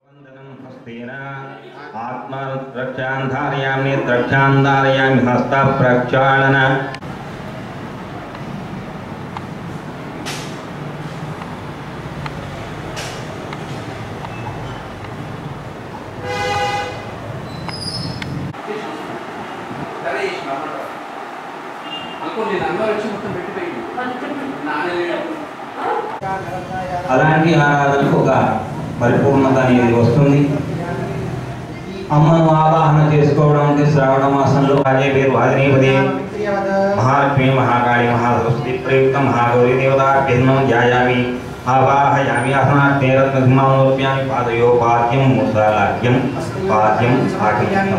हस्तेन आत्मरक्षां धारयामि द्रक्षां धारयामि हस्तप्रक्षालन అనుకో నేను అందరూ వచ్చి మొత్తం పెట్టిపోయింది నానే లేడు అలాంటి ఆరాధనకు ఒక పరిపూర్ణత అనేది వస్తుంది అమ్మను ఆవాహన చేసుకోవడం అంటే శ్రావణ మాసంలో అదే పేరు వాదినీపది మహాలక్ష్మి మహాకాళి మహాసరస్వతి ప్రయుక్త మహాగౌరీ దేవతాభ్యన్నం ధ్యాయామి ఆవాహయామి అసనార్థే రత్నసింహామోప్యామి పాదయో పాద్యం మూసాలాగ్యం పాద్యం సాఠ్యం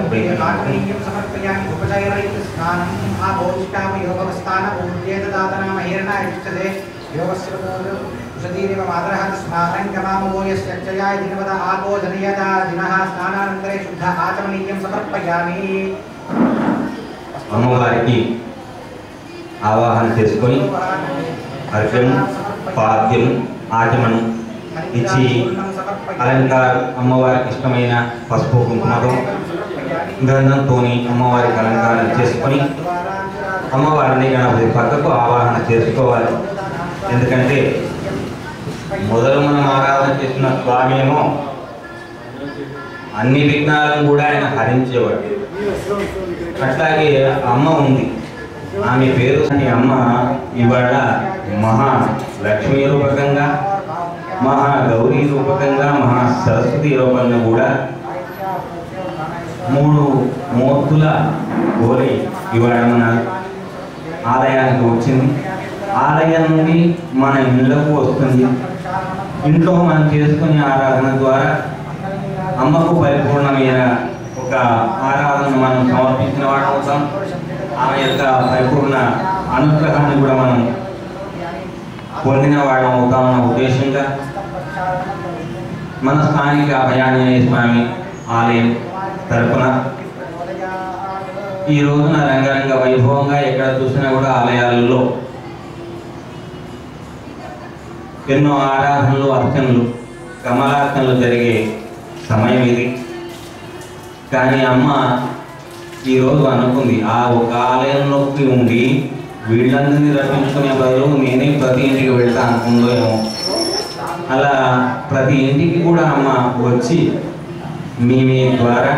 అమ్మవారికి ఆవాహన చేసుకొని అర్ఘ్యం పాద్యం ఆచమనం ఇచ్చి అలంకారం అమ్మవారికి ఇష్టమైన పసుపు కుంకుమతో గంధంతోని అమ్మవారికి అలంకారం చేసుకొని అమ్మవారిని గణపతి పక్కకు ఆవాహన చేసుకోవాలి ఎందుకంటే మొదలు మనం ఆరాధన చేసిన స్వామి ఏమో అన్ని విఘ్నాలను కూడా ఆయన హరించేవాడు అట్లాగే అమ్మ ఉంది ఆమె పేరు అని అమ్మ ఇవాళ మహా లక్ష్మీ రూపకంగా మహా గౌరీ రూపకంగా మహా సరస్వతి రూపంగా కూడా మూడు మూర్తుల గోరి ఇవాళ మన ఆలయానికి వచ్చింది ఆలయం నుండి మన ఇళ్లకు వస్తుంది ఇంట్లో మనం చేసుకునే ఆరాధన ద్వారా అమ్మకు పరిపూర్ణమైన ఒక ఆరాధన మనం సమర్పించిన వాడు అవుతాం ఆమె యొక్క పరిపూర్ణ అనుగ్రహాన్ని కూడా మనం పొందిన వాళ్ళం అవుతామన్న ఉద్దేశంగా మన స్థానిక అభయాంజనేయ స్వామి ఆలయం తరపున ఈ రోజున రంగరంగ వైభవంగా ఎక్కడ చూసినా కూడా ఆలయాలలో ఎన్నో ఆరాధనలు అర్చనలు కమలార్చనలు జరిగే సమయం ఇది కానీ అమ్మ ఈరోజు అనుకుంది ఆ ఒక ఆలయంలోకి ఉండి వీళ్ళందరినీ రక్షించుకునే బదులు నేనే ప్రతి ఇంటికి వెళ్తా అనుకుందో ఏమో అలా ప్రతి ఇంటికి కూడా అమ్మ వచ్చి మీ మీ ద్వారా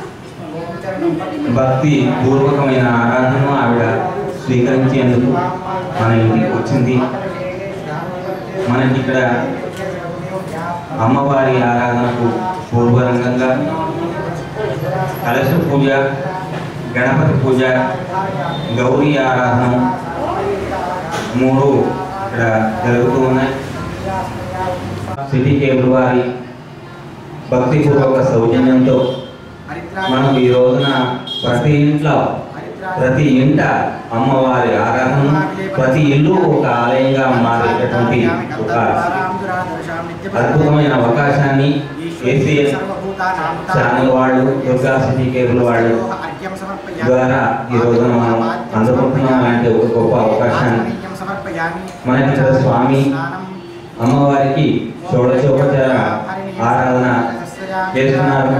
భక్తి పూర్వకమైన ఆరాధనను ఆవిడ స్వీకరించేందుకు మన ఇంటికి వచ్చింది మనకి ఇక్కడ అమ్మవారి ఆరాధనకు పూర్వరంగంగా కలశ పూజ గణపతి పూజ గౌరీ ఆరాధన మూడు ఇక్కడ జరుగుతూ ఉన్నాయి సిటీ కేబుల్ వారి భక్తిపూర్వక సౌజన్యంతో మనం ఈ రోజున ప్రతి ఇంట్లో ప్రతి ఇంట అమ్మవారి ఆరాధన ప్రతి ఇల్లు ఒక ఆలయంగా మారేటటువంటి ఒక అద్భుతమైన అవకాశాన్ని ఏసీఎస్ ఛానల్ వాళ్ళు దుర్గా సిటీ కేబుల్ వాళ్ళు ద్వారా ఈ రోజున మనం అందుకుంటున్నాం అలాంటి ఒక గొప్ప అవకాశాన్ని మనకి ఇక్కడ స్వామి అమ్మవారికి షోడశోపచార ఆరాధన చేస్తున్నారు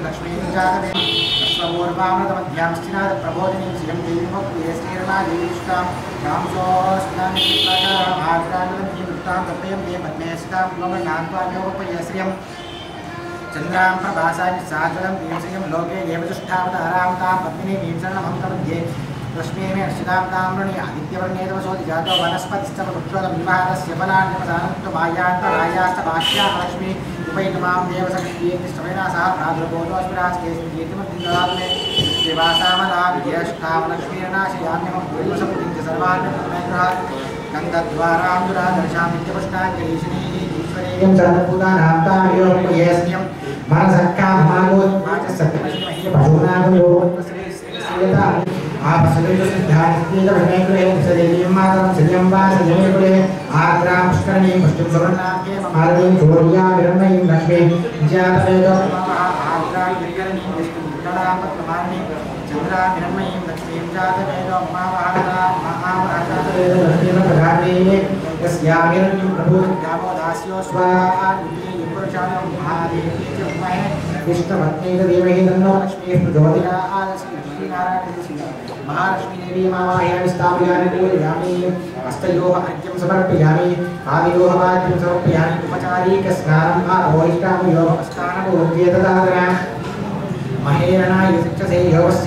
చంద్రాం ప్రభాసాన్ని సాధనం భీమశ్రియం లోకే దేవదుష్టావతారాం తాం పద్మిని భీమశరణమహంతమధ్యే లక్ష్మీమే అర్షితాం తామ్రణి ఆదిత్యవర్ణేతవసోతి జాతో వనస్పతిస్తవ పుత్రోద వివాహస్య ఫలాన్యపసానంతో మాయాంత రాయాస్త భాష్యా లక్ష్మి ఉపైతమాం దేవసక్తియేతి శ్రవణా సహ ప్రాదుర్బోధోస్మిరాస్కేతిమద్దిదాత్మే శ్రీవాసామలా విజయష్టామలక్ష్మీర్నాశయామ్యమం పూర్వసముదించ సర్వాన్ని పుణ్యగ్రహాత్ గంధద్వారాంబురాదర్శామిత్యపుష్టాంజలీషిణీ ఈశ్వరీయం సర్వభూతానాం తామియోపయేస్మ్యం प्रचोदयामि महादेवी च विद्महे विष्णुपत्नीक देवहि तन्नो लक्ष्मीः प्रचोदयात् श्रीनारायणस्य महालक्ष्मी देवी मामाह्यामि स्थापयामि पूजयामि हस्तयोः अर्घ्यं समर्पयामि आदियोः वाद्यं समर्पयामि उपचारीकस्नानम् आरोहिष्टामि योगस्नानपूर्व्येतदादना महेरणाय सच्चसे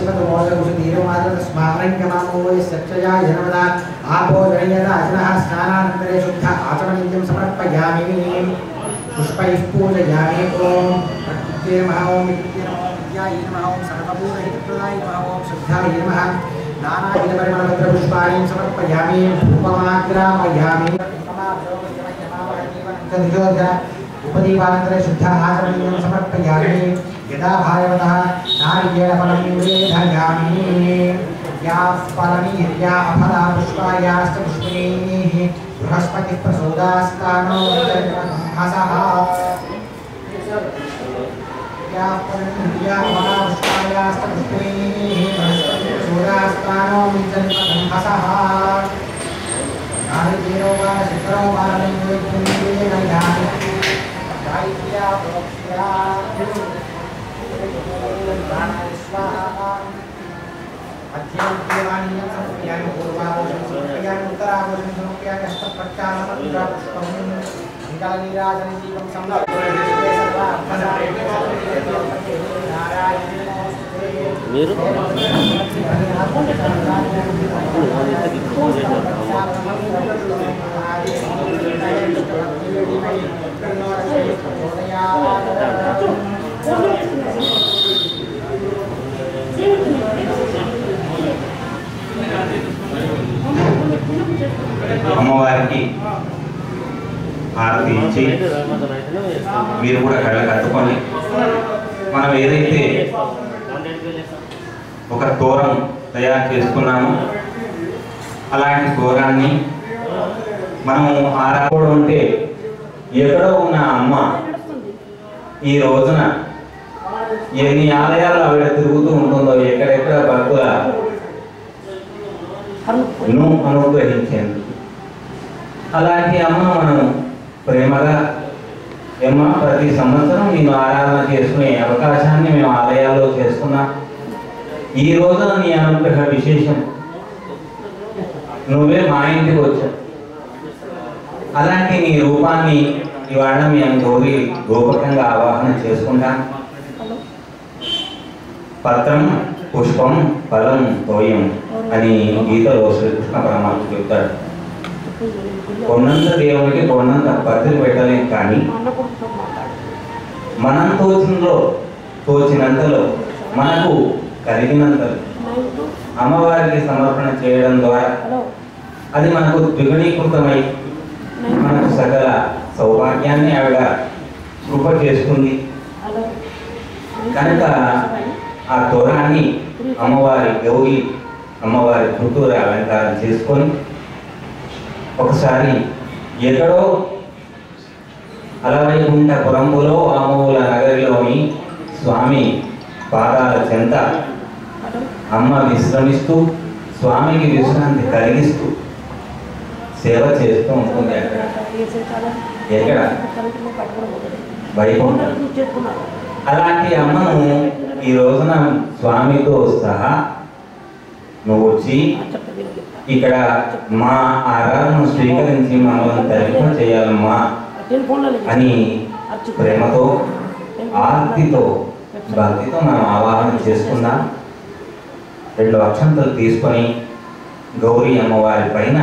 योगस्यवतमोदकुशधीरमादस्मारङ्गमामोयसच्चया जनमदा आपो जनयदाजनः स्नानानन्तरे शुद्ध आचमनीयं समर्पयामि पुष्पैः पूजयामि ॐ प्रकृते नमः ॐ विकृते नमः ॐ विद्यायै नमः ॐ सर्वभूतहितप्रदाय नमः ॐ शुद्धाय नमः नानाविधपरिमलपत्रपुष्पाणि समर्पयामि धूपमाग्रामयामि उपदीपानन्तरे शुद्ध आचमनीयं समर्पयामि यदा भागवतः नारिकेलफलं निवेदयामि या फलमीर्या अफला पुष्पायाश्च पुष्पिणीः बृहस्पतिः प्रसोदास्तानो हसः या फलमीर्या अफला पुष्पायाश्च पुष्पिणीः बृहस्पतिः प्रसोदास्तानो हसः नारिकेलो वा शुक्रो वा नैवेद्यं निवेदयामि गायत्र्या प्रोक्ष्या मध्यमध्यमानीयं समर्पयामि पूर्वाभूषं समर्पयामि उत्तराभूषं समर्पयामि हस्तप्रक्षालनपुष्पं मङ्गलनीराजनदीपं మీరు అమ్మవారికి హారతి ఇచ్చి మీరు కూడా కళ్ళ కట్టుకొని మనం ఏదైతే ఒక తోరం తయారు చేసుకున్నామో అలాంటి తోరాన్ని మనము ఆరాకోవడం ఉంటే ఎక్కడో ఉన్న అమ్మ ఈ రోజున ఎన్ని ఆలయాలు ఆవిడ తిరుగుతూ ఉంటుందో ఎక్కడెక్కడ భక్తుల ను అనుగ్రహించేందుకు అలాంటి అమ్మను మనం ప్రేమగా ఏమో ప్రతి సంవత్సరం నేను ఆరాధన చేసుకునే అవకాశాన్ని మేము ఆలయాల్లో చేసుకున్నాం ఈ రోజున నీ అనుగ్రహ విశేషం నువ్వే మా ఇంటికి వచ్చావు అలాంటి నీ రూపాన్ని ఇవాళ మేము గౌరీ గోపకంగా ఆవాహన చేసుకుంటాం పత్రం పుష్పం ఫలం తోయం అని గీతలో శ్రీకృష్ణ పరమాత్మ చెప్తాడు కొన్నంత దేవునికి కొన్నంత పత్రిక పెట్టలేం కానీ మనం తోచినలో తోచినంతలో మనకు కలిగినంతలో అమ్మవారికి సమర్పణ చేయడం ద్వారా అది మనకు ద్విగుణీకృతమై మనకు సకల సౌభాగ్యాన్ని ఆవిడ కృప చేస్తుంది కనుక ఆ తోరాన్ని అమ్మవారి గౌరి అమ్మవారి చుట్టూరు అలంకారం చేసుకొని ఒకసారి ఎక్కడో అలవైకుంఠ పురంబులో ఆమూల నగరిలోని స్వామి పాదాల చెంత అమ్మ విశ్రమిస్తూ స్వామికి విశ్రాంతి కలిగిస్తూ సేవ చేస్తూ ఉంటుంది అక్కడ ఎక్కడ వైకుంఠం అలాంటి అమ్మను ఈ రోజున స్వామితో సహా నువ్వు వచ్చి ఇక్కడ మా ఆరాధన స్వీకరించి మనల్ని తరిమ చేయాలమ్మా అని ప్రేమతో ఆర్తితో భక్తితో మనం ఆవాహన చేసుకుందాం రెండు అక్షంతలు తీసుకొని గౌరీ అమ్మవారి పైన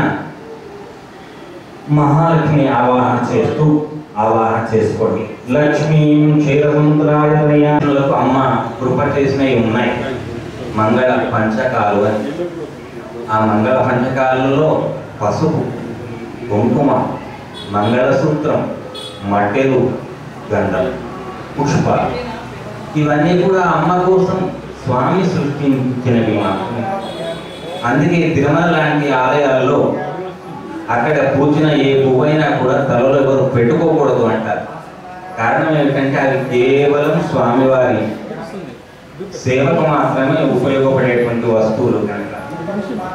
మహాలక్ష్మి ఆవాహన చేస్తూ ఆవాహన చేసుకోండి లక్ష్మీ క్షీరసముద్రాయలకు అమ్మ కృప చేసినవి ఉన్నాయి మంగళ పంచకాలు అని ఆ మంగళ పంచకాలలో పసుపు కుంకుమ మంగళసూత్రం మట్టెలు గంధం పుష్పాలు ఇవన్నీ కూడా అమ్మ కోసం స్వామి సృష్టించినవి మాత్రమే అందుకే తిరుమల లాంటి ఆలయాల్లో అక్కడ పూచిన ఏ పువ్వైనా కూడా తలలో ఎవరు పెట్టుకోకూడదు అంటారు కారణం ఏమిటంటే అది కేవలం స్వామివారి సేవకు మాత్రమే ఉపయోగపడేటువంటి వస్తువులు కనుక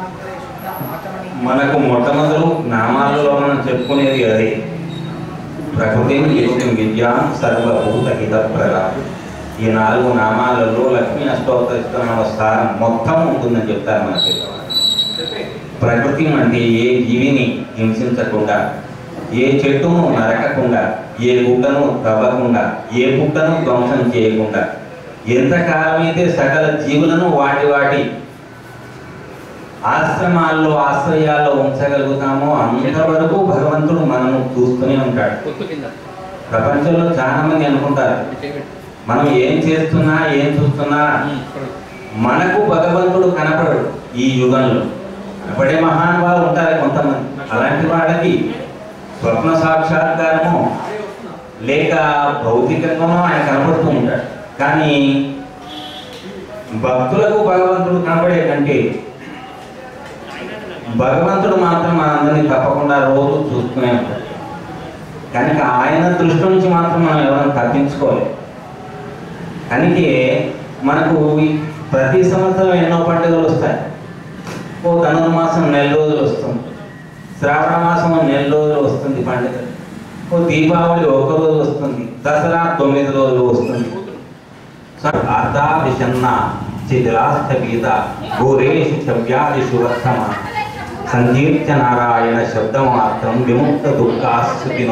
మనకు మొట్టమొదలు నామాలలో మనం చెప్పుకునేది అదే ప్రకృతిని యుక్తిం విద్యాం సర్వభూత హితప్రద ఈ నాలుగు నామాలలో లక్ష్మీ అష్టోత్తర నమస్కారం మొత్తం ఉంటుందని చెప్తారు మన పెద్దవాళ్ళు చెప్పే ప్రకృతి అంటే ఏ జీవిని హింసించకుండా ఏ చెట్టును నరకకుండా ఏ గుట్టను తవ్వకుండా ఏ పుట్టను ధ్వంసం చేయకుండా ఎంతకాలమైతే సకల జీవులను వాటి వాటి ఆశ్రమాల్లో ఆశ్రయాల్లో ఉంచగలుగుతామో అంతవరకు భగవంతుడు మనము చూస్తూనే ఉంటాడు పొత్తు కింద ప్రపంచంలో చాలా మంది అనుకుంటారు ఇది చేయబెట్టు మనం ఏం చేస్తున్నా ఏం చూస్తున్నా మనకు భగవంతుడు కనపడడు ఈ యుగంలో కనపడే మహానుభావులు ఉంటారు కొంతమంది అలాంటి వాళ్ళకి స్వప్న సాక్షాత్కారము లేక భౌతికంగానో ఆయన కనపడుతూ ఉంటాడు కానీ భక్తులకు భగవంతుడు కనపడే కంటే భగవంతుడు మాత్రం మనందరినీ తప్పకుండా రోజు చూస్తూనే ఉంటాడు కనుక ఆయన దృష్టి నుంచి మాత్రం మనం ఎవరైనా తప్పించుకోలేదు అందుకే మనకు ఈ ప్రతి సంవత్సరం ఎన్నో పండుగలు వస్తాయి ఓ ధనుర్మాసం నెల రోజులు వస్తుంది శ్రావణ మాసం నెల రోజులు వస్తుంది పండుగ ఓ దీపావళి ఒక రోజు వస్తుంది దసరా తొమ్మిది రోజులు వస్తుంది ఆర్ధా విషన్న చిదిలాస్థపీత ఘోరేషు శవ్యాదిషు వర్ధమ సంకీర్త్య నారాయణ శబ్దమాత్రం విముక్త దుఃఖాశ్రుతినో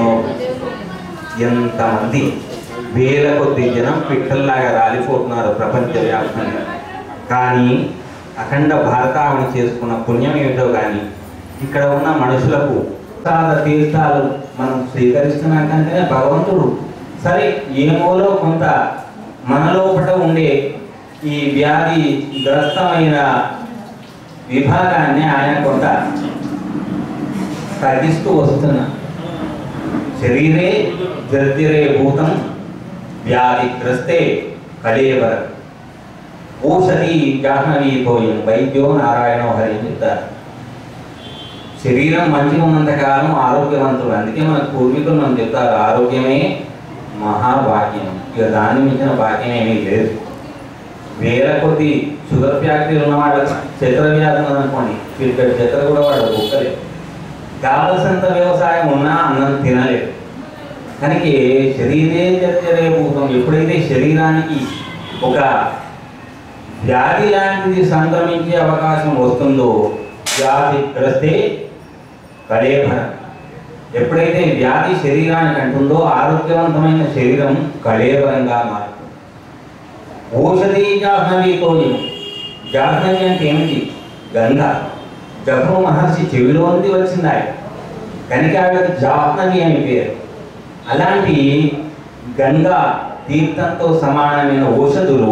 ఎంతమంది వేల కొద్ది జనం పిట్టల్లాగా రాలిపోతున్నారు ప్రపంచవ్యాప్తంగా కానీ అఖండ భారతావని చేసుకున్న పుణ్యం ఏమిటో కానీ ఇక్కడ ఉన్న మనుషులకు సాధ తీర్థాలు మనం స్వీకరిస్తున్నాం కంటే భగవంతుడు సరే ఏమోలో కొంత మనలోపట ఉండే ఈ వ్యాధి గ్రస్తమైన విభాగాన్ని ఆయన కొంత తగ్గిస్తూ వస్తున్నా శరీరే జర్జరే భూతం వ్యాధిగ్రస్తే కళేవర ఔషధి జాహ్నవీతోయం వైద్యో నారాయణో హరి అని చెప్తారు శరీరం మంచిగా ఉన్నంత కాలం ఆరోగ్యవంతుడు అందుకే మన పూర్వీకులు మనం చెప్తారు ఆరోగ్యమే మహాభాగ్యం ఇక దాని మించిన భాగ్యం ఏమీ లేదు వేల కొద్ది షుగర్ ఫ్యాక్టరీలు ఉన్న వాళ్ళకి చక్కెర వ్యాధి ఉందనుకోండి ఇక్కడ చక్కెర కూడా వాళ్ళు కుక్కలేదు కావలసినంత వ్యవసాయం ఉన్నా అన్నం తినలేదు కనుక శరీరే చర్చరే భూతం ఎప్పుడైతే శరీరానికి ఒక వ్యాధి లాంటిది సంక్రమించే అవకాశం వస్తుందో వ్యాధి గ్రస్తే కళేభరం ఎప్పుడైతే వ్యాధి శరీరానికి అంటుందో ఆరోగ్యవంతమైన శరీరం కళేబరంగా మారుతుంది ఔషధి జాహ్నవీతోయం జాహ్నవి అంటే ఏమిటి గంధ జపు మహర్షి చెవిలో నుండి వచ్చింది ఆయన కనుక ఆవిడకి జాహ్నవి అని పేరు అలాంటి గంగా తీర్థంతో సమానమైన ఔషధులు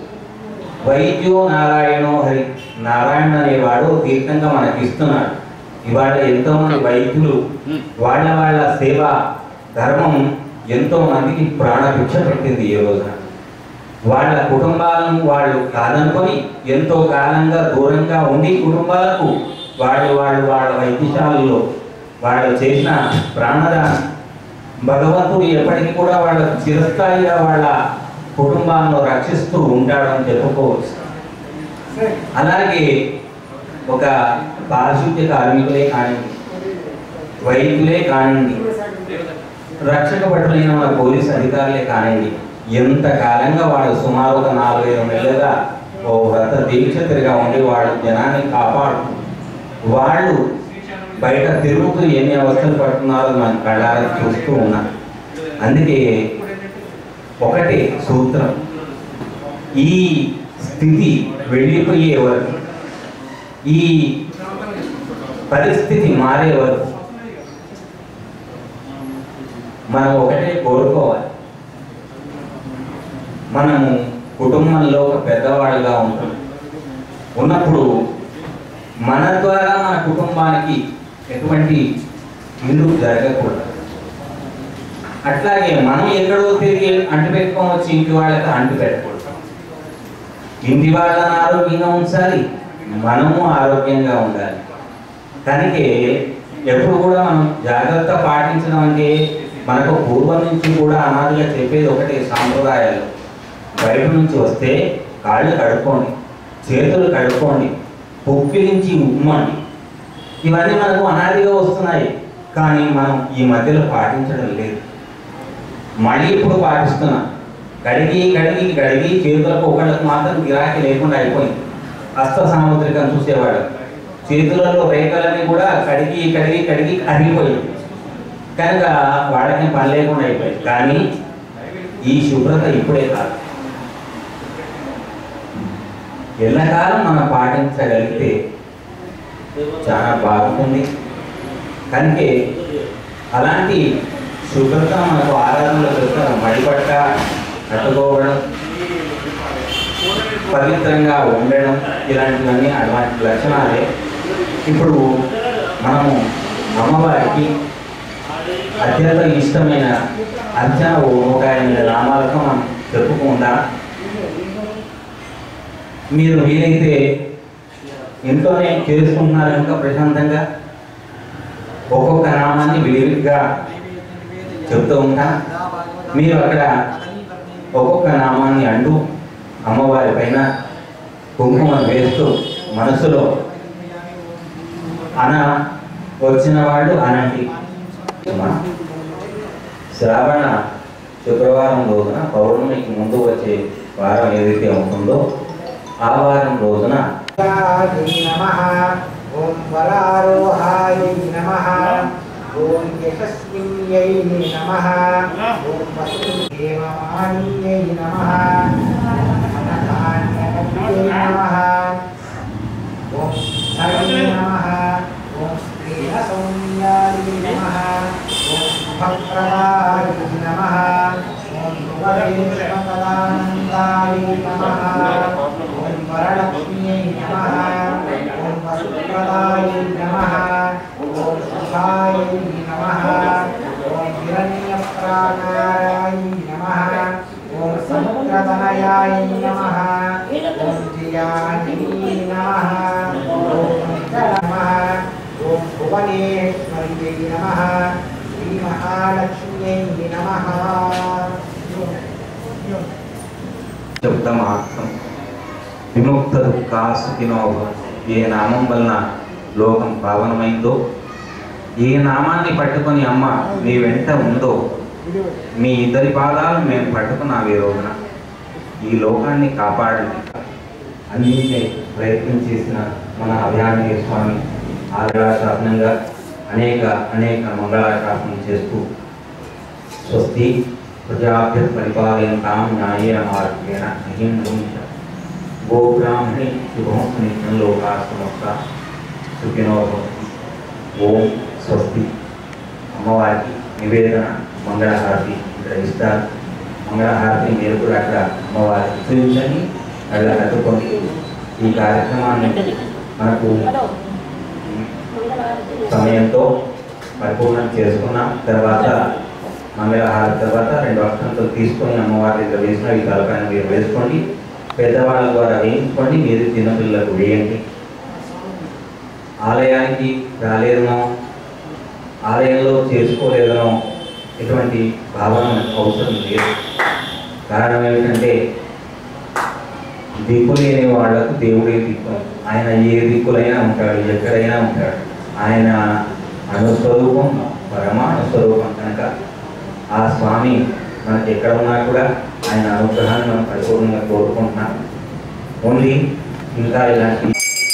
వైద్యో నారాయణో హరి నారాయణ అనేవాడు తీర్థంగా మనకి ఇస్తున్నాడు ఇవాళ ఎంతో మంది వైద్యులు వాళ్ళ వాళ్ళ సేవ ధర్మం ఎంతో మందికి ప్రాణభిక్ష పెట్టింది ఈ రోజున వాళ్ళ కుటుంబాలను వాళ్ళు కాదనుకొని ఎంతో కాలంగా దూరంగా ఉండి కుటుంబాలకు వాళ్ళు వాళ్ళు వాళ్ళ వైద్యశాలలో వాళ్ళు చేసిన ప్రాణదానం భగవంతుడు ఎప్పటికీ కూడా వాళ్ళ చిరస్థాయిగా వాళ్ళ కుటుంబాలను రక్షిస్తూ ఉంటాడని చెప్పుకోవచ్చు అలాగే ఒక పారిశుద్ధ్య కార్మికులే కానివ్వండి వైద్యులే కానివ్వండి రక్షక భటులైన మన పోలీస్ అధికారులే కానివ్వండి ఎంత కాలంగా వాళ్ళు సుమారు ఒక నాలుగైదు నెలలుగా ఓ వ్రత దీక్షితులుగా ఉండి వాళ్ళు జనాన్ని కాపాడు వాళ్ళు బయట తిరుగుతూ ఎన్ని అవస్థలు పడుతున్నారో మనం కళ్ళారా చూస్తూ ఉన్నాం అందుకే ఒకటే సూత్రం ఈ స్థితి వెళ్ళిపోయే వరకు ఈ పరిస్థితి మారే వరకు మనం ఒకటే కోరుకోవాలి మనము కుటుంబంలో ఒక పెద్దవాళ్ళుగా ఉంటాం ఉన్నప్పుడు మన ద్వారా మన కుటుంబానికి ఎటువంటి ఇల్లు జరగకూడదు అట్లాగే మనం ఎక్కడో తిరిగి అంటు పెట్టుకొని వచ్చి ఇంటి వాళ్ళకి అంటు పెట్టకూడదు ఇంటి వాళ్ళని ఆరోగ్యంగా ఉంచాలి మనము ఆరోగ్యంగా ఉండాలి కనుకే ఎప్పుడు కూడా మనం జాగ్రత్త పాటించడం అంటే మనకు పూర్వం నుంచి కూడా అనాదిగా చెప్పేది ఒకటి సాంప్రదాయాలు బయట నుంచి వస్తే కాళ్ళు కడుక్కోండి చేతులు కడుక్కోండి పుక్కిలించి ఉమ్మండి ఇవన్నీ మనకు అనాదిగా వస్తున్నాయి కానీ మనం ఈ మధ్యలో పాటించడం లేదు మళ్ళీ ఇప్పుడు పాటిస్తున్నా గడిగి గడిగి గడిగి చేతులకు ఒకళ్ళకి మాత్రం గిరాకీ లేకుండా అయిపోయింది హస్త సాముద్రికం చూసేవాడు చేతులలో రేఖలన్నీ కూడా కడిగి కడిగి కడిగి అరిగిపోయింది కనుక వాళ్ళకి పని లేకుండా అయిపోయింది కానీ ఈ శుభ్రత ఇప్పుడే కాదు ఎల్లకాలం మనం పాటించగలిగితే చాలా బాగుంటుంది కనుకే అలాంటి శుభ్రత మనకు ఆరాధనలో దొరకడం మడిపట్ట కట్టుకోవడం పవిత్రంగా ఉండడం ఇలాంటివన్నీ అటువంటి లక్షణాలే ఇప్పుడు మనము అమ్మవారికి అత్యంత ఇష్టమైన అర్చన ఓ నూట ఎనిమిది నామాలకు మనం చెప్పుకుంటా మీరు వీలైతే ఇంట్లోనే చేసుకుంటున్నారు కనుక ప్రశాంతంగా ఒక్కొక్క నామాన్ని విడివిడిగా చెప్తూ ఉంటా మీరు అక్కడ ఒక్కొక్క నామాన్ని అంటూ అమ్మవారి పైన కుంకుమ వేస్తూ మనసులో అన వచ్చిన వాళ్ళు అనండి శ్రావణ శుక్రవారం రోజున పౌర్ణమికి ముందు వచ్చే వారం ఏదైతే ఉంటుందో ఆ వారం రోజున నమః ఓం వరారోహాయ నమః ఓం యశస్విన్యై నమః ఓం వసుదేవమాన్యై నమః అనధాన్యై నమః ఓం హరి నమః ఓం శ్రీల సౌమ్యాయ నమః ఓం భక్రదాయ నమః ఓం భువనేశ్వరానందాయ నమః ఓం వరలక్ష్మ్యై నమః ఓం వసుప్రదాయ నమః ఓం శుభాయ నమః ఓం హిరణ్యప్రాకారాయ నమః ఓం సముద్రతనయాయ నమః ఓం జియాని నమః ఓం నమః ఓం భువనేశ్వర్యై నమః శ్రీ మహాలక్ష్మ్యై నమః శబ్దమార్థం విముక్త దుఃఖాసుకినో ఏ నామం వలన లోకం పావనమైందో ఏ నామాన్ని పట్టుకొని అమ్మ మీ వెంట ఉందో మీ ఇద్దరి పాదాలు మేము పట్టుకున్నాం ఈ రోజున ఈ లోకాన్ని కాపాడండి అందించే ప్రయత్నం చేసిన మన అభయాంజనేయ స్వామి ఆదరాశాసనంగా అనేక అనేక మంగళాశాసనం చేస్తూ స్వస్తి ప్రజాభ్య పరిపాలయంతాం న్యాయేన మార్గేణ అహిం భూమిష గోబ్రాహ్మణి శుభం నిత్యం లోకా సమస్త సుఖినో భవంతు. ఓం స్వస్తి అమ్మవారికి నివేదన మంగళహారతి ఇక్కడ ఇస్తారు మంగళహారతి మీరు కూడా అక్కడ అమ్మవారికి చూపించండి అక్కడ కట్టుకోండి ఈ కార్యక్రమాన్ని మనకు సమయంతో పరిపూర్ణం చేసుకున్నాం తర్వాత మంగళహారతి తర్వాత రెండు అక్షంతో తీసుకొని అమ్మవారి దగ్గర వేసిన ఈ తలపైన మీరు వేసుకోండి పెద్దవాళ్ళ ద్వారా వేయించుకోండి మీరు చిన్నపిల్లలకు వేయండి ఆలయానికి రాలేదనో ఆలయంలో చేసుకోలేదనో ఎటువంటి భావన మనకు అవసరం లేదు కారణం ఏమిటంటే దిక్కు లేని వాళ్లకు దేవుడే దిక్కు ఆయన ఏ దిక్కులైనా ఉంటాడు ఎక్కడైనా ఉంటాడు ఆయన అణుస్వరూపం పరమాణు స్వరూపం కనుక ఆ స్వామి మనకి ఎక్కడ ఉన్నా కూడా ఆయన అనుగ్రహాన్ని మనం పరిపూర్ణంగా కోరుకుంటున్నాం ఓన్లీ ఇంకా ఇలాంటి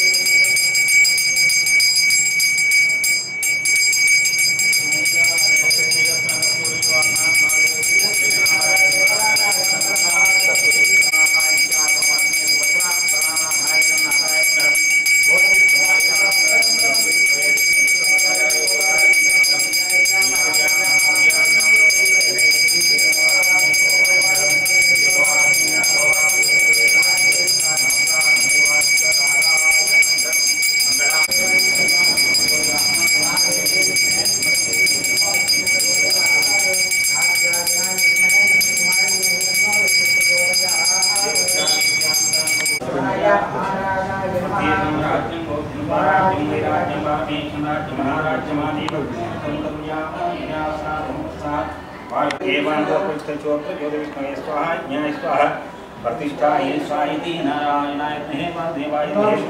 प्रतिष्ठा ये स्वाहिति नारायणाय महे देवाय महेश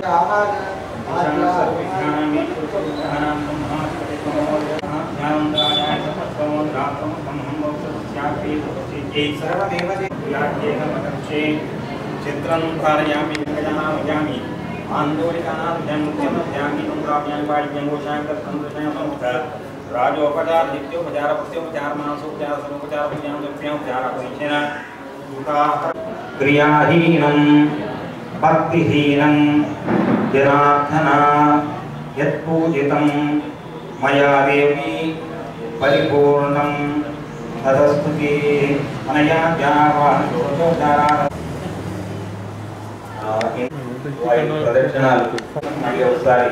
ध्यान ये सर्वदेवते चित्रं धारयामि गजानामयामि आन्दोलिकानां मुख्यमध्यामि नुप्राभ्यां वाणिज्यं गोषां तत्संदृशयमुख राजोपचार नित्योपचार प्रत्योपचार मानसोपचार सर्वोपचार विज्ञान द्रव्योपचार परिचय क्रियाहीनं भक्तिहीनं जनार्दन यत्पूजितं मया देवी परिपूर्णं तदस्तुते अनया जावासोपचारा ఐదు ప్రదక్షిణాలు మళ్ళీ ఒకసారి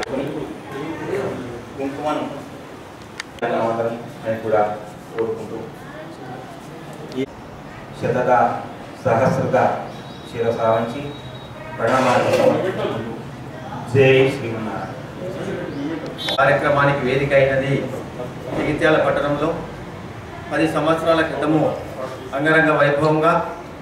కుంకుమను అవతరం అని కూడా కోరుకుంటూ ఈ శతద సహస్రత శిరసావంచి ప్రణామాలు సమర్పించుకుంటూ జై శ్రీమన్నారాయణ కార్యక్రమానికి వేదిక అయినది జగిత్యాల పట్టణంలో పది సంవత్సరాల క్రితము అంగరంగ వైభవంగా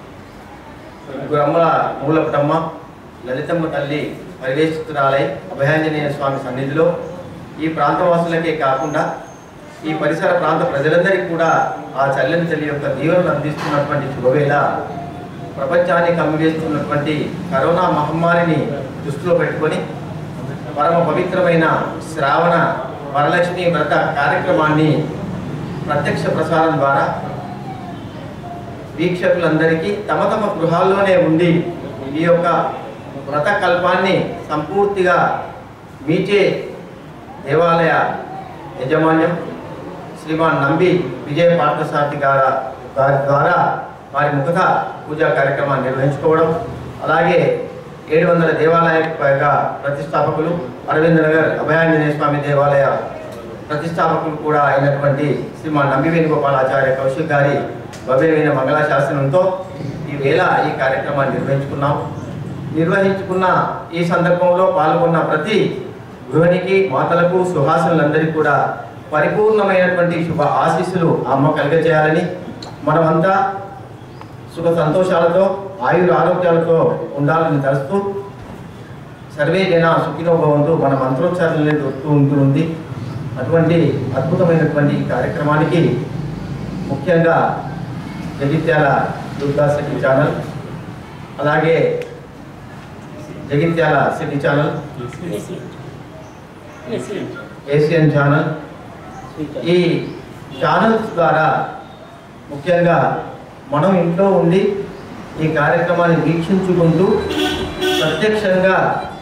బ్రహ్మల మూలపటమ్మ లలితమ్మ తల్లి పరివేషితురాలై అభయాంజనేయ స్వామి సన్నిధిలో ఈ ప్రాంతవాసులకే కాకుండా ఈ పరిసర ప్రాంత ప్రజలందరికీ కూడా ఆ చల్లని తల్లి యొక్క దీవెనలు అందిస్తున్నటువంటి శుభవేళ ప్రపంచాన్ని కమ్మివేస్తున్నటువంటి కరోనా మహమ్మారిని దృష్టిలో పెట్టుకొని పరమ పవిత్రమైన శ్రావణ వరలక్ష్మి వ్రత కార్యక్రమాన్ని ప్రత్యక్ష ప్రసారం ద్వారా వీక్షకులందరికీ తమ తమ గృహాల్లోనే ఉండి ఈ యొక్క వ్రత కల్పాన్ని సంపూర్తిగా మీచే దేవాలయ యజమాన్యం శ్రీమాన్ నంబి విజయ పార్థసారథి గారి గారి ద్వారా వారి ముఖత పూజా కార్యక్రమాన్ని నిర్వహించుకోవడం అలాగే ఏడు వందల దేవాలయాలకు పైగా ప్రతిష్టాపకులు అరవింద్ నగర్ అభయాంజనేయ స్వామి దేవాలయ ప్రతిష్టాపకులు కూడా అయినటువంటి శ్రీమాన్ నంబి వేణుగోపాలాచార్య కౌశిక్ గారి భవ్యమైన మంగళాశాసనంతో ఈ వేళ ఈ కార్యక్రమాన్ని నిర్వహించుకున్నాం నిర్వహించుకున్న ఈ సందర్భంలో పాల్గొన్న ప్రతి గృహిణికి మాతలకు సుహాసులందరికీ కూడా పరిపూర్ణమైనటువంటి శుభ ఆశీస్సులు ఆ అమ్మ కలిగజేయాలని మనమంతా సుఖ సంతోషాలతో ఆయుర ఆరోగ్యాలతో ఉండాలని తలుస్తూ సర్వే జన సుఖినో భవంతు మన మంత్రోచ్చారణలే దొరుకుతూ ఉంటూ ఉంది అటువంటి అద్భుతమైనటువంటి ఈ కార్యక్రమానికి ముఖ్యంగా జగిత్యాల దుర్గా సిటీ ఛానల్ అలాగే Jagtial city channel Asian channel ఈ ఛానల్స్ ద్వారా ముఖ్యంగా మనం ఇంట్లో ఉండి ఈ కార్యక్రమాన్ని వీక్షించుకుంటూ ప్రత్యక్షంగా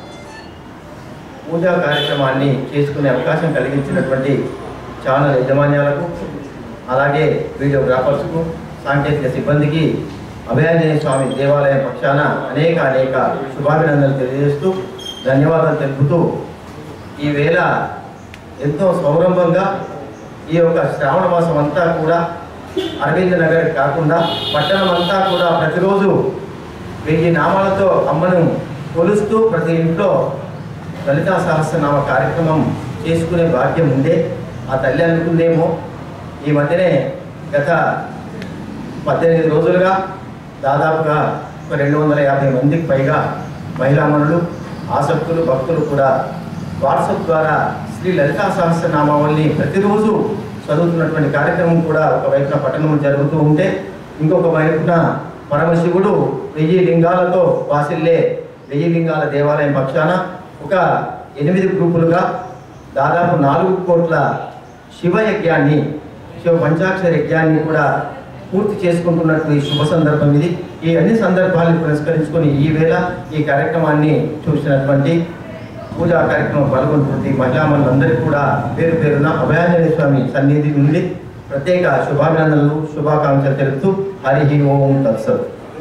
పూజా కార్యక్రమాన్ని చేసుకునే అవకాశం కలిగించినటువంటి ఛానల్ యజమాన్యాలకు అలాగే వీడియోగ్రాఫర్స్కు సాంకేతిక సిబ్బందికి అభయాంజనేయ స్వామి దేవాలయం పక్షాన అనేక అనేక శుభాభినందనలు తెలియజేస్తూ ధన్యవాదాలు తెలుపుతూ ఈ వేళ ఎంతో సౌరంభంగా ఈ యొక్క శ్రావణ మాసం అంతా కూడా అరవింద్ నగర్ కాకుండా పట్టణం అంతా కూడా ప్రతిరోజు వెయ్యి నామాలతో అమ్మను కొలుస్తూ ప్రతి ఇంట్లో లలితా సహస్రనామ కార్యక్రమం చేసుకునే భాగ్యం ఉండే ఆ తల్లి అనుకుందేమో ఈ మధ్యనే గత పద్దెనిమిది రోజులుగా దాదాపుగా ఒక రెండు వందల యాభై మందికి పైగా మహిళామణులు ఆసక్తులు భక్తులు కూడా వాట్సాప్ ద్వారా శ్రీ లలితా సహస్రనామావళిని ప్రతిరోజు చదువుతున్నటువంటి కార్యక్రమం కూడా ఒకవైపున పట్టణం జరుగుతూ ఉంటే ఇంకొక వైపున పరమశివుడు వెయ్యి లింగాలతో వాసిల్లే వెయ్యి లింగాల దేవాలయం పక్షాన ఒక ఎనిమిది గ్రూపులుగా దాదాపు నాలుగు కోట్ల శివ యజ్ఞాన్ని శివ పంచాక్షర యజ్ఞాన్ని కూడా పూర్తి చేసుకుంటున్నట్టు ఈ శుభ సందర్భం ఇది ఈ అన్ని సందర్భాలను పురస్కరించుకొని ఈ వేళ ఈ కార్యక్రమాన్ని చూసినటువంటి పూజా కార్యక్రమం పాల్గొంటున్నటువంటి మహిళామణులందరికీ కూడా పేరు పేరున అభయాంజనేయ స్వామి సన్నిధి నుండి ప్రత్యేక శుభాభినందనలు శుభాకాంక్షలు తెలుపుతూ హరి ఓం తత్సత్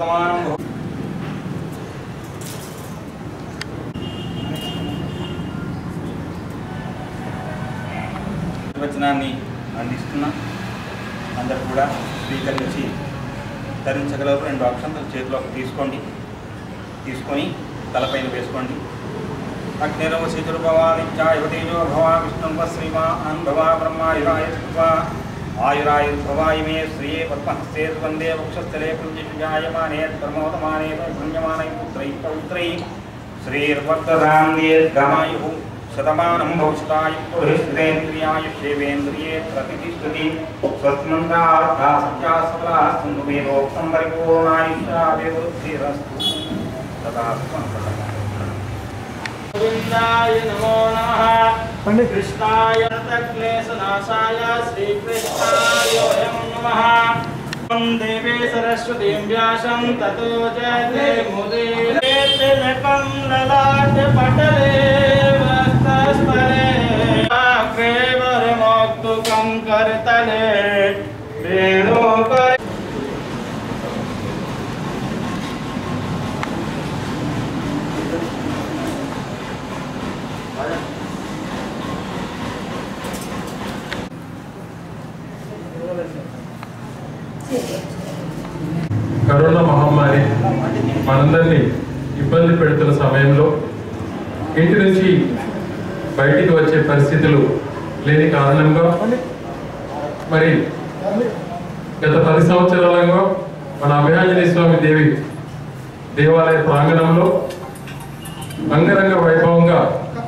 నిర్వచనాన్ని అందిస్తున్నా అందరు కూడా స్వీకరించి ధరించగలరు రెండు అక్షంతలు చేతిలోకి తీసుకోండి తీసుకొని తలపైన వేసుకోండి అగ్నిరవ శితుర్భవాదిత్యాయుతేజో భవా విష్ణుంవ శ్రీమాన్ భవా బ్రహ్మాయురాయ శివా ఆయురాయుర్భవాయ మే శ్రీయే పద్మహస్తే వందే వక్షస్థలే పుంజిజాయమానే ప్రమోదమానే పుణ్యమానై పుత్రై పౌత్రై శ్రీర్వర్ధదాం దీర్ఘమాయు శతమానం భవిష్యతాయ పురుషేంద్రియాయ శివేంద్రియే ప్రతిష్టతి స్వస్మంతార్థా సత్యా సఫలా సంతు వేదోక్తం పరిపూర్ణాయుష్యాభివృద్ధిరస్తు తదాస్తు గోవిందాయ నమో నమః కృష్ణాయ క్లేశనాశాయ శ్రీకృష్ణాయ వయం నమః దేవే సరస్వతీం వ్యాసం తతో జయతే ముదీరే తిలకం లలాట పటలే వస్తస్థలే గ్రేవరమోక్తుకం కర్తలే వేణోకర కరోనా మహమ్మారి మనందరినీ ఇబ్బంది పెడుతున్న సమయంలో ఇంటి నుంచి బయటికి వచ్చే పరిస్థితులు లేని కారణంగా మరి గత పది సంవత్సరాలుగా మన అభయాంజనేయ స్వామి దేవి దేవాలయ ప్రాంగణంలో అంగరంగ వైభవంగా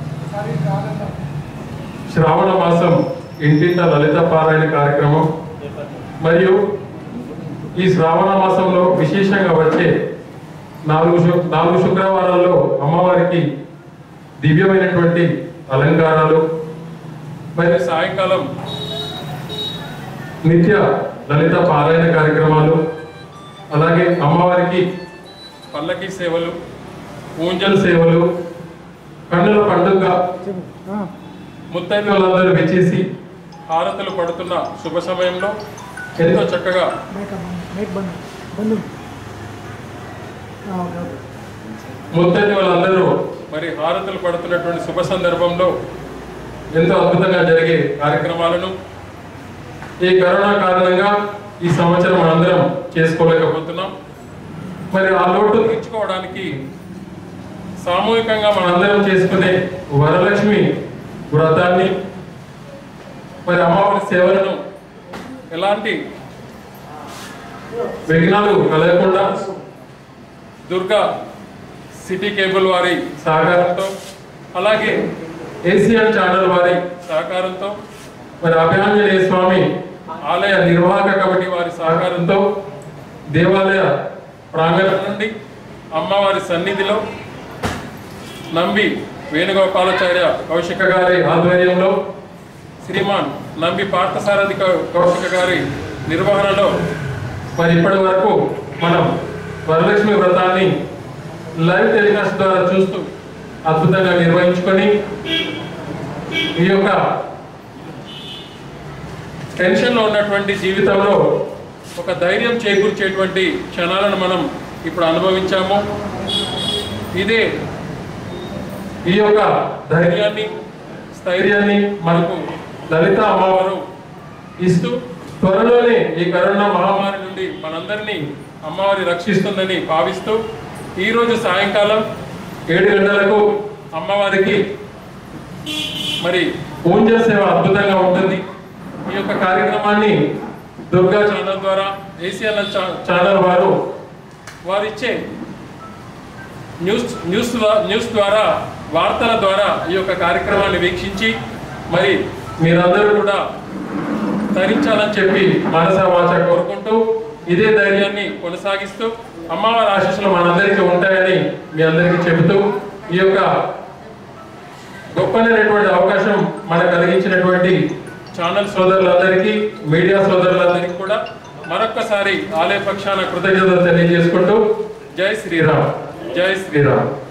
శ్రావణ మాసం ఇంటింట లలిత పారాయణ కార్యక్రమం మరియు ఈ శ్రావణ మాసంలో విశేషంగా వచ్చే నాలుగు శు- నాలుగు శుక్రవారాల్లో అమ్మవారికి దివ్యమైనటువంటి అలంకారాలు మరియు సాయంకాలం నిత్య లలిత పారాయణ కార్యక్రమాలు అలాగే అమ్మవారికి పల్లకి సేవలు ఊంజల్ సేవలు కన్నుల పండుగ ముత్తైదులందరూ విచ్చేసి హారతులు పడుతున్న శుభ సమయంలో ఎంతో చక్కగా ముత్తైదు వాళ్ళందరూ మరి హారతులు పడుతున్నటువంటి శుభ సందర్భంలో ఎంతో అద్భుతంగా జరిగే కార్యక్రమాలను ఈ కరోనా కారణంగా ఈ సంవత్సరం మనందరం చేసుకోలేకపోతున్నాం మరి ఆ లోటు తీర్చుకోవడానికి సామూహికంగా మనందరం చేసుకునే వరలక్ష్మి వ్రతాన్ని మరి అమ్మవారి సేవలను ఎలాంటి విఘ్నాలు కలగకుండా దుర్గా సిటీ కేబుల్ వారి సహకారంతో అలాగే ఏసియన్ ఛానల్ వారి సహకారంతో మరి అభయాంజనేయ స్వామి ఆలయ నిర్వాహక కమిటీ వారి సహకారంతో దేవాలయ ప్రాంగణం నుండి అమ్మవారి సన్నిధిలో నంబి వేణుగోపాలాచార్య కౌశిక గారి ఆధ్వర్యంలో శ్రీమాన్ నంబి పార్థసారథి కౌ- కౌశిక గారి నిర్వహణలో మరి ఇప్పటి వరకు మనం వరలక్ష్మి వ్రతాన్ని లైవ్ టెలికాస్ట్ ద్వారా చూస్తూ అద్భుతంగా నిర్వహించుకొని ఈ యొక్క టెన్షన్లో ఉన్నటువంటి జీవితంలో ఒక ధైర్యం చేకూర్చేటువంటి క్షణాలను మనం ఇప్పుడు అనుభవించాము ఇదే ఈ యొక్క ధైర్యాన్ని స్థైర్యాన్ని మనకు లలిత అమ్మవారు ఇస్తూ త్వరలోనే ఈ కరోనా మహమ్మారి నుండి మనందరినీ అమ్మవారి రక్షిస్తుందని భావిస్తూ ఈరోజు సాయంకాలం ఏడు గంటలకు అమ్మవారికి మరి పూజ సేవ అద్భుతంగా ఉంటుంది ఈ యొక్క కార్యక్రమాన్ని దుర్గా ఛానల్ ద్వారా ఏసీఎల్ ఛానల్ వారు వారిచ్చే న్యూస్ న్యూస్ ద్వా- న్యూస్ ద్వారా వార్తల ద్వారా ఈ యొక్క కార్యక్రమాన్ని వీక్షించి మరి మీరందరూ కూడా ధరించాలని చెప్పి మనసా వాచ కోరుకుంటూ ఇదే ధైర్యాన్ని కొనసాగిస్తూ అమ్మవారి ఆశీస్సులు మనందరికీ ఉంటాయని మీ అందరికీ చెబుతూ ఈ యొక్క గొప్పనైనటువంటి అవకాశం మనకు కలిగించినటువంటి ఛానల్ సోదరులందరికీ మీడియా సోదరులందరికీ కూడా మరొక్కసారి ఆలయ పక్షాన కృతజ్ఞతలు తెలియజేసుకుంటూ జై శ్రీరామ్ జై శ్రీరామ్